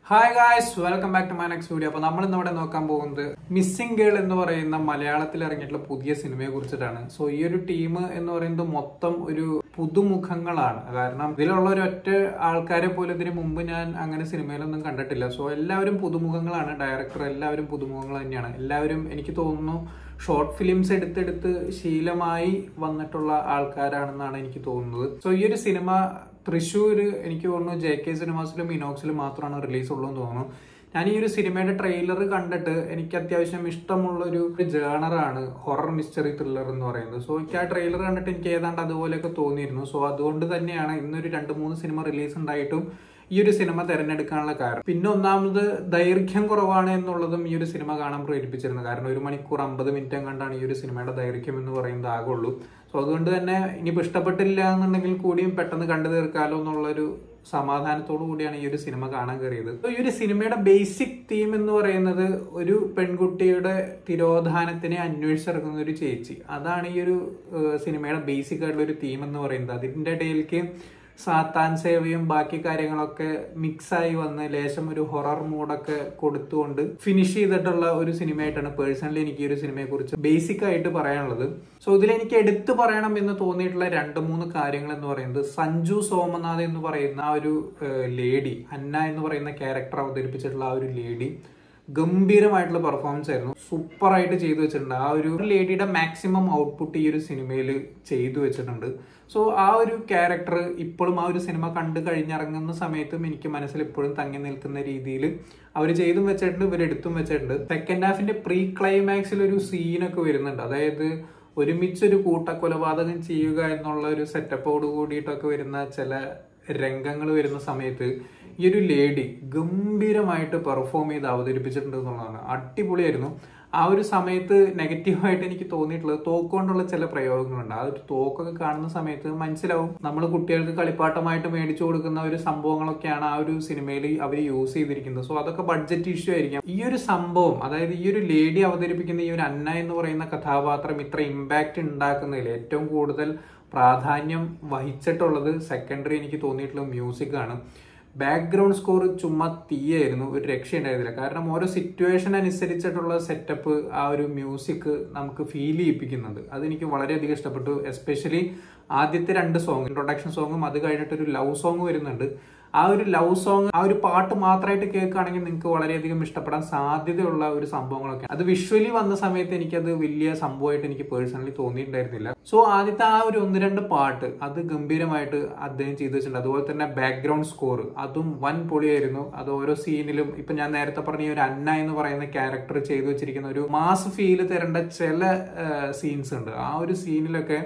hi guys welcome back to my next video അപ്പൊ നമ്മൾ ഇന്നിവിടെ നോക്കാൻ പോകുന്നത് മിസ്സിംഗ് ഗേൾ എന്ന് പറയുന്ന മലയാളത്തിൽ ഇറങ്ങിയിട്ടുള്ള പുതിയ സിനിമയെ കുറിച്ചിട്ടാണ് സോ ഈ ഒരു ടീം എന്ന് പറയുന്നത് മൊത്തം ഒരു പുതുമുഖങ്ങളാണ് കാരണം ഇതിലുള്ള ഒരു ഒറ്റ ആൾക്കാരെ പോലും ഇതിന് മുമ്പ് ഞാൻ അങ്ങനെ സിനിമയിലൊന്നും കണ്ടിട്ടില്ല സോ എല്ലാവരും പുതുമുഖങ്ങളാണ് ഡയറക്ടർ എല്ലാവരും പുതുമുഖങ്ങൾ തന്നെയാണ് എല്ലാവരും എനിക്ക് തോന്നുന്നു ഷോർട്ട് ഫിലിംസ് എടുത്തെടുത്ത് ശീലമായി വന്നിട്ടുള്ള ആൾക്കാരാണെന്നാണ് എനിക്ക് തോന്നുന്നത് സോ ഈ ഒരു സിനിമ തൃശ്ശൂർ എനിക്ക് തോന്നുന്നു ജെ കെ സിനിമാസിലും ഇനോക്സിലും മാത്രമാണ് റിലീസ് ഉള്ളൂ എന്ന് തോന്നുന്നു ഞാൻ ഈ ഒരു സിനിമയുടെ ട്രെയിലർ കണ്ടിട്ട് എനിക്ക് അത്യാവശ്യം ഇഷ്ടമുള്ള ഒരു ജേണറാണ് ഹൊറർ മിസ്റ്ററി ത്രില്ലർ എന്ന് പറയുന്നത് സോ എനിക്ക് ആ ട്രെയിലർ കണ്ടിട്ട് എനിക്ക് ഏതാണ്ട് അതുപോലെയൊക്കെ തോന്നിയിരുന്നു സോ അതുകൊണ്ട് തന്നെയാണ് ഇന്നൊരു രണ്ട് മൂന്ന് സിനിമ റിലീസ് ഉണ്ടായിട്ടും ഈ ഒരു സിനിമ തിരഞ്ഞെടുക്കാനുള്ള കാരണം പിന്നെ ഒന്നാമത് ദൈർഘ്യം കുറവാണ് എന്നുള്ളതും ഈ ഒരു സിനിമ കാണാൻ പ്രേരിപ്പിച്ചിരുന്നു കാരണം ഒരു മണിക്കൂർ അമ്പത് മിനിറ്റ് എങ്ങാണ്ടാണ് ഈ ഒരു സിനിമയുടെ ദൈർഘ്യം എന്ന് പറയുന്നത് ആകുള്ളൂ സോ അതുകൊണ്ട് തന്നെ ഇനിയിപ്പോൾ ഇഷ്ടപ്പെട്ടില്ല എന്നുണ്ടെങ്കിൽ കൂടിയും പെട്ടെന്ന് കണ്ടു തീർക്കാലോ എന്നുള്ളൊരു സമാധാനത്തോടു കൂടിയാണ് ഈ ഒരു സിനിമ കാണാൻ കയറിയത് ഈ ഒരു സിനിമയുടെ ബേസിക് തീം എന്ന് പറയുന്നത് ഒരു പെൺകുട്ടിയുടെ തിരോധാനത്തിനെ അന്വേഷിച്ചിറങ്ങുന്ന ഒരു ചേച്ചി അതാണ് ഈ ഒരു ഏഹ്, സിനിമയുടെ ബേസിക് ആയിട്ടുള്ള ഒരു തീം എന്ന് പറയുന്നത് അതിന്റെ ഇടയിലേക്ക് സാത്താൻ സേവയും ബാക്കി കാര്യങ്ങളൊക്കെ മിക്സായി വന്ന് ലേശം ഒരു ഹൊറർ മൂഡൊക്കെ കൊടുത്തുകൊണ്ട് ഫിനിഷ് ചെയ്തിട്ടുള്ള ഒരു സിനിമയായിട്ടാണ് പേഴ്സണലി എനിക്ക് ഈ ഒരു സിനിമയെ കുറിച്ച് ബേസിക് ആയിട്ട് പറയാനുള്ളത് സോ ഇതിൽ എനിക്ക് എടുത്തു പറയണം എന്ന് തോന്നിയിട്ടുള്ള രണ്ട് മൂന്ന് കാര്യങ്ങൾ എന്ന് പറയുന്നത് സഞ്ജു സോമനാഥ് എന്ന് പറയുന്ന ആ ഒരു ലേഡി അന്ന എന്ന് പറയുന്ന ക്യാരക്ടർ അവതരിപ്പിച്ചിട്ടുള്ള ആ ഒരു ലേഡി ഗംഭീരമായിട്ടുള്ള പെർഫോമൻസ് ആയിരുന്നു സൂപ്പർ ആയിട്ട് ചെയ്തു വെച്ചിട്ടുണ്ട് ആ ഒരു ലേഡിയുടെ മാക്സിമം ഔട്ട്പുട്ട് ഈ ഒരു സിനിമയിൽ ചെയ്തു വെച്ചിട്ടുണ്ട് സോ ആ ഒരു ക്യാരക്ടർ ഇപ്പോഴും ആ ഒരു സിനിമ കണ്ടു കഴിഞ്ഞിറങ്ങുന്ന സമയത്തും എനിക്ക് മനസ്സിൽ ഇപ്പോഴും തങ്ങി നിൽക്കുന്ന രീതിയിൽ അവർ ചെയ്തും വെച്ചിട്ടുണ്ട് ഇവർ എടുത്തും വെച്ചിട്ടുണ്ട് സെക്കൻഡ് ഹാഫിന്റെ പ്രീ ക്ലൈമാക്സിൽ ഒരു സീനൊക്കെ വരുന്നുണ്ട് അതായത് ഒരുമിച്ചൊരു കൂട്ടക്കൊലപാതകം ചെയ്യുക എന്നുള്ള ഒരു സെറ്റപ്പോട് കൂടിയിട്ടൊക്കെ വരുന്ന ചില രംഗങ്ങൾ വരുന്ന സമയത്ത് ഈ ഒരു ലേഡി ഗംഭീരമായിട്ട് പെർഫോം ചെയ്ത് അവതരിപ്പിച്ചിട്ടുണ്ട് എന്നുള്ളതാണ് അടിപൊളിയായിരുന്നു ആ ഒരു സമയത്ത് നെഗറ്റീവായിട്ട് എനിക്ക് തോന്നിയിട്ടുള്ളത് തോക്ക് കൊണ്ടുള്ള ചില പ്രയോഗങ്ങളുണ്ട് ആ ഒരു തോക്കൊക്കെ കാണുന്ന സമയത്ത് മനസ്സിലാവും നമ്മൾ കുട്ടികൾക്ക് കളിപ്പാട്ടമായിട്ട് മേടിച്ചു കൊടുക്കുന്ന ഒരു സംഭവങ്ങളൊക്കെയാണ് ആ ഒരു സിനിമയിൽ അവർ യൂസ് ചെയ്തിരിക്കുന്നത് സോ അതൊക്കെ ബഡ്ജറ്റ് ഇഷ്യൂ ആയിരിക്കാം ഈ ഒരു സംഭവം അതായത് ഈ ഒരു ലേഡി അവതരിപ്പിക്കുന്ന ഈ ഒരു അന്ന എന്ന് പറയുന്ന കഥാപാത്രം ഇത്ര ഇമ്പാക്റ്റ് ഉണ്ടാക്കുന്നതിൽ ഏറ്റവും കൂടുതൽ പ്രാധാന്യം വഹിച്ചിട്ടുള്ളത് സെക്കൻഡറി എനിക്ക് തോന്നിയിട്ടുള്ള മ്യൂസിക് ആണ് ബാക്ക്ഗ്രൗണ്ട് സ്കോർ ചുമ്മാ തീയായിരുന്നു ഒരു രക്ഷയുണ്ടായിരുന്നില്ല കാരണം ഓരോ സിറ്റുവേഷൻ അനുസരിച്ചിട്ടുള്ള സെറ്റപ്പ് ആ ഒരു മ്യൂസിക് നമുക്ക് ഫീൽ ചെയ്യിപ്പിക്കുന്നുണ്ട് അതെനിക്ക് വളരെയധികം ഇഷ്ടപ്പെട്ടു എസ്പെഷ്യലി ആദ്യത്തെ രണ്ട് സോങ് ഇൻട്രൊഡക്ഷൻ സോങ്ങും അത് കഴിഞ്ഞിട്ട് ഒരു ലവ് സോങ് വരുന്നുണ്ട് ആ ഒരു ലവ് സോങ് ആ ഒരു പാട്ട് മാത്രമായിട്ട് കേൾക്കുകയാണെങ്കിൽ നിങ്ങൾക്ക് വളരെയധികം ഇഷ്ടപ്പെടാൻ സാധ്യതയുള്ള ഒരു സംഭവങ്ങളൊക്കെ അത് വിഷ്വലി വന്ന സമയത്ത് എനിക്കത് വലിയ സംഭവമായിട്ട് എനിക്ക് പേഴ്സണലി തോന്നിയിട്ടുണ്ടായിരുന്നില്ല സോ ആദ്യത്തെ ആ ഒരു ഒന്ന് രണ്ട് പാട്ട് അത് ഗംഭീരമായിട്ട് അദ്ദേഹം ചെയ്തു വെച്ചിട്ടുണ്ട് അതുപോലെ തന്നെ ബാക്ക്ഗ്രൗണ്ട് സ്കോർ അതും വൻ പൊളിയായിരുന്നു അത് ഓരോ സീനിലും ഇപ്പൊ ഞാൻ നേരത്തെ പറഞ്ഞ ഈ ഒരു അന്ന എന്ന് പറയുന്ന ക്യാരക്ടർ ചെയ്തു വെച്ചിരിക്കുന്ന ഒരു മാസ് ഫീൽ തരേണ്ട ചില സീൻസ് ഉണ്ട് ആ ഒരു സീനിലൊക്കെ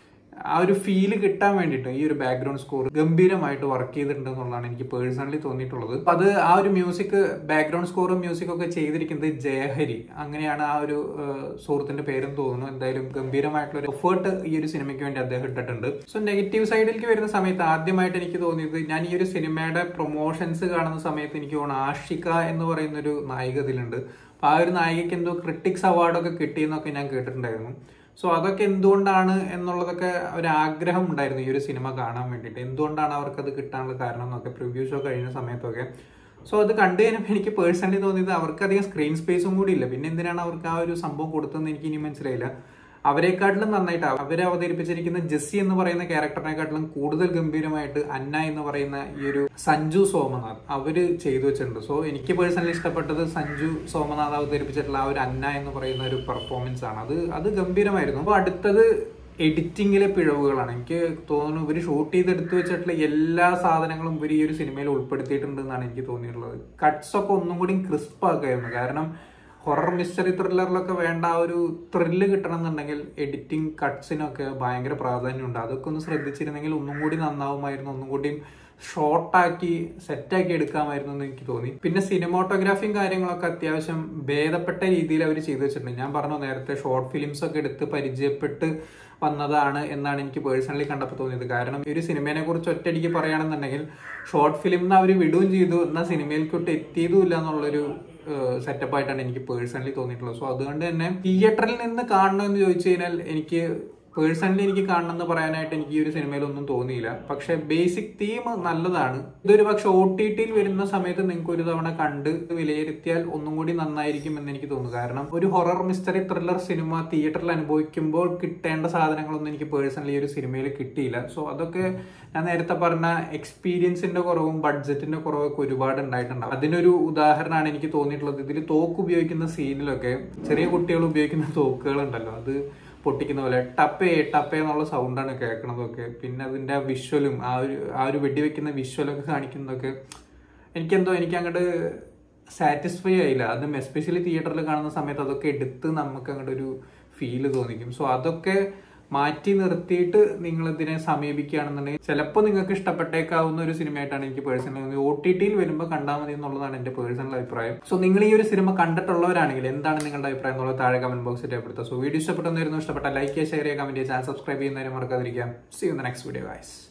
ആ ഒരു ഫീല് കിട്ടാൻ വേണ്ടിയിട്ട് ഈ ഒരു ബാക്ക്ഗ്രൗണ്ട് സ്കോർ ഗംഭീരമായിട്ട് വർക്ക് ചെയ്തിട്ടുണ്ട് എന്നുള്ളതാണ് എനിക്ക് പേഴ്സണലി തോന്നിയിട്ടുള്ളത് അപ്പൊ അത് ആ ഒരു മ്യൂസിക് ബാക്ക്ഗ്രൗണ്ട് സ്കോറും മ്യൂസിക്കും ഒക്കെ ചെയ്തിരിക്കുന്നത് ജയഹരി അങ്ങനെയാണ് ആ ഒരു ഏഹ്, സുഹൃത്തിന്റെ പേരും തോന്നുന്നു എന്തായാലും ഗംഭീരമായിട്ടുള്ള ഒരു എഫേർട്ട് ഈ ഒരു സിനിമയ്ക്ക് വേണ്ടി അദ്ദേഹം ഇട്ടിട്ടുണ്ട് സോ നെഗറ്റീവ് സൈഡിലേക്ക് വരുന്ന സമയത്ത് ആദ്യമായിട്ട് എനിക്ക് തോന്നിയത് ഞാൻ ഈ ഒരു സിനിമയുടെ പ്രൊമോഷൻസ് കാണുന്ന സമയത്ത് എനിക്ക് തോന്നുന്നു ആഷിക എന്ന് പറയുന്ന ഒരു നായിക ഇതിലുണ്ട് അപ്പൊ ആ ഒരു നായികയ്ക്ക് എന്തോ ക്രിട്ടിക്സ് അവാർഡൊക്കെ കിട്ടിയെന്നൊക്കെ ഞാൻ കേട്ടിട്ടുണ്ടായിരുന്നു സോ അതൊക്കെ എന്തുകൊണ്ടാണ് എന്നുള്ളതൊക്കെ ഒരു ആഗ്രഹം ഉണ്ടായിരുന്നു ഈ ഒരു സിനിമ കാണാൻ വേണ്ടിയിട്ട് എന്തുകൊണ്ടാണ് അവർക്ക് അത് കിട്ടാനുള്ള കാരണം എന്നൊക്കെ പ്രിവ്യൂ ഷോ കഴിഞ്ഞ സമയത്തൊക്കെ സോ അത് കണ്ടു കഴിഞ്ഞപ്പോൾ എനിക്ക് പേഴ്സണലി തോന്നിയത് അവർക്ക് അധികം സ്ക്രീൻ സ്പേസും കൂടി ഇല്ല പിന്നെ എന്തിനാണ് അവർക്ക് ആ ഒരു സംഭവം കൊടുത്തതെന്ന് എനിക്ക് ഇനി മനസ്സിലായില്ല അവരെക്കാട്ടിലും നന്നായിട്ട് അവരെ അവതരിപ്പിച്ചിരിക്കുന്ന ജെസ്സി എന്ന് പറയുന്ന ക്യാരക്ടറിനെക്കാട്ടിലും കൂടുതൽ ഗംഭീരമായിട്ട് അന്ന എന്ന് പറയുന്ന ഈ ഒരു സഞ്ജു സോമനാഥ് അവര് ചെയ്തു വെച്ചിട്ടുണ്ട് സോ എനിക്ക് പേഴ്സണലി ഇഷ്ടപ്പെട്ടത് സഞ്ജു സോമനാഥ് അവതരിപ്പിച്ചിട്ടുള്ള ആ ഒരു അന്ന എന്ന് പറയുന്ന ഒരു പെർഫോമൻസ് ആണ് അത് അത് ഗംഭീരമായിരുന്നു അപ്പൊ അടുത്തത് എഡിറ്റിങ്ങിലെ പിഴവുകളാണ് എനിക്ക് തോന്നുന്നു ഇവർ ഷൂട്ട് ചെയ്തെടുത്തു വെച്ചിട്ടുള്ള എല്ലാ സാധനങ്ങളും ഇവർ ഈ ഒരു സിനിമയിൽ ഉൾപ്പെടുത്തിയിട്ടുണ്ട് എന്നാണ് എനിക്ക് തോന്നിയിട്ടുള്ളത് കട്ട്സ് ഒക്കെ ഒന്നും കൂടി ക്രിസ്പ് ആക്കായിരുന്നു കാരണം ഹൊറർ മിസ്റ്ററി ത്രില്ലറിലൊക്കെ വേണ്ട ആ ഒരു ത്രില്ല് കിട്ടണം എന്നുണ്ടെങ്കിൽ എഡിറ്റിംഗ് കട്ട്സിനൊക്കെ ഭയങ്കര പ്രാധാന്യമുണ്ട് അതൊക്കെ ഒന്ന് ശ്രദ്ധിച്ചിരുന്നെങ്കിൽ ഒന്നും കൂടി നന്നാവുമായിരുന്നു ഒന്നും കൂടി ഷോർട്ടാക്കി സെറ്റാക്കി എടുക്കാമായിരുന്നു എന്ന് എനിക്ക് തോന്നി പിന്നെ സിനിമാട്ടോഗ്രാഫിയും കാര്യങ്ങളൊക്കെ അത്യാവശ്യം ഭേദപ്പെട്ട രീതിയിൽ അവർ ചെയ്തു വെച്ചിട്ടുണ്ട് ഞാൻ പറഞ്ഞു നേരത്തെ ഷോർട്ട് ഫിലിംസ് ഒക്കെ എടുത്ത് പരിചയപ്പെട്ട് വന്നതാണ് എന്നാണ് എനിക്ക് പേഴ്സണലി കണ്ടപ്പോൾ തോന്നിയത് കാരണം ഈ ഒരു സിനിമയെ കുറിച്ച് ഒറ്റയടിക്ക് പറയുകയാണെന്നുണ്ടെങ്കിൽ ഷോർട്ട് ഫിലിം അവർ വിടുകയും ചെയ്തു എന്നാൽ സിനിമയിൽക്കൊട്ട് എത്തിയതുമില്ല എന്നുള്ളൊരു സെറ്റപ്പ് ആയിട്ടാണ് എനിക്ക് പേഴ്സണലി തോന്നിയിട്ടുള്ളത് സോ അതുകൊണ്ട് തന്നെ തിയേറ്ററിൽ നിന്ന് കാണണം എന്ന് ചോദിച്ചു കഴിഞ്ഞാൽ എനിക്ക് പേഴ്സണലി എനിക്ക് കാണണമെന്ന് പറയാനായിട്ട് എനിക്ക് ഈ ഒരു സിനിമയിലൊന്നും തോന്നിയില്ല പക്ഷെ ബേസിക് തീം നല്ലതാണ് ഇതൊരു പക്ഷെ ഒ ടി ടിയിൽ വരുന്ന സമയത്ത് നിങ്ങൾക്ക് ഒരു തവണ കണ്ട് വിലയിരുത്തിയാൽ ഒന്നും കൂടി നന്നായിരിക്കും എന്ന് എനിക്ക് തോന്നുന്നു കാരണം ഒരു ഹൊറർ മിസ്റ്ററി ത്രില്ലർ സിനിമ തിയേറ്ററിൽ അനുഭവിക്കുമ്പോൾ കിട്ടേണ്ട സാധനങ്ങളൊന്നും എനിക്ക് പേഴ്സണലി ഒരു സിനിമയിൽ കിട്ടിയില്ല സോ അതൊക്കെ ഞാൻ നേരത്തെ പറഞ്ഞ എക്സ്പീരിയൻസിന്റെ കുറവും ബഡ്ജറ്റിന്റെ കുറവൊക്കെ ഒരുപാട് ഉണ്ടായിട്ടുണ്ടാവും അതിനൊരു ഉദാഹരണമാണ് എനിക്ക് തോന്നിയിട്ടുള്ളത് ഇതിൽ തോക്ക് ഉപയോഗിക്കുന്ന സീനിലൊക്കെ ചെറിയ കുട്ടികൾ ഉപയോഗിക്കുന്ന തോക്കുകൾ ഉണ്ടല്ലോ അത് പൊട്ടിക്കുന്ന പോലെ ടപ്പേ ടപ്പേ എന്നുള്ള സൗണ്ടാണ് കേൾക്കണതൊക്കെ പിന്നെ അതിന്റെ ആ വിഷ്വലും ആ ഒരു ആ ഒരു വെടിവെക്കുന്ന വിഷ്വലൊക്കെ കാണിക്കുന്നതൊക്കെ എനിക്കെന്തോ എനിക്ക് അങ്ങോട്ട് സാറ്റിസ്ഫൈ ആയില്ല അതും എസ്പെഷ്യലി തിയേറ്ററിൽ കാണുന്ന സമയത്ത് അതൊക്കെ എടുത്ത് നമുക്ക് അങ്ങോട്ട് ഒരു ഫീല് തോന്നിക്കും സോ അതൊക്കെ മാറ്റി നിർത്തിയിട്ട് നിങ്ങൾ ഇതിനെ സമീപിക്കുകയാണെന്നുണ്ടെങ്കിൽ ചിലപ്പോൾ നിങ്ങൾക്ക് ഇഷ്ടപ്പെട്ടേക്കാവുന്ന ഒരു സിനിമയായിട്ടാണ് എനിക്ക് പേഴ്സണൽ ഒ ടി ടിയിൽ വരുമ്പോൾ കണ്ടാൽ മതി എന്നുള്ളതാണ് എന്റെ പേഴ്സണൽ അഭിപ്രായം സോ നിങ്ങൾ ഈ ഒരു സിനിമ കണ്ടിട്ടുള്ളവരാണെങ്കിൽ എന്താണ് നിങ്ങളുടെ അഭിപ്രായം എന്നുള്ളത് താഴെ കമന്റ് ബോക്സിൽ രേഖപ്പെടുത്തുക സോ വീഡിയോ ഇഷ്ടപ്പെട്ടെന്നായിരുന്നു ഇഷ്ടപ്പെട്ട ലൈക്ക് ചെയ്യുക ഷെയർ ചെയ്യുക കമന്റ് ചെയ്യുക ചാനൽ സബ്സ്ക്രൈബ് ചെയ്യുന്നതിന് മറക്കാതിരിക്കാം see you next video guys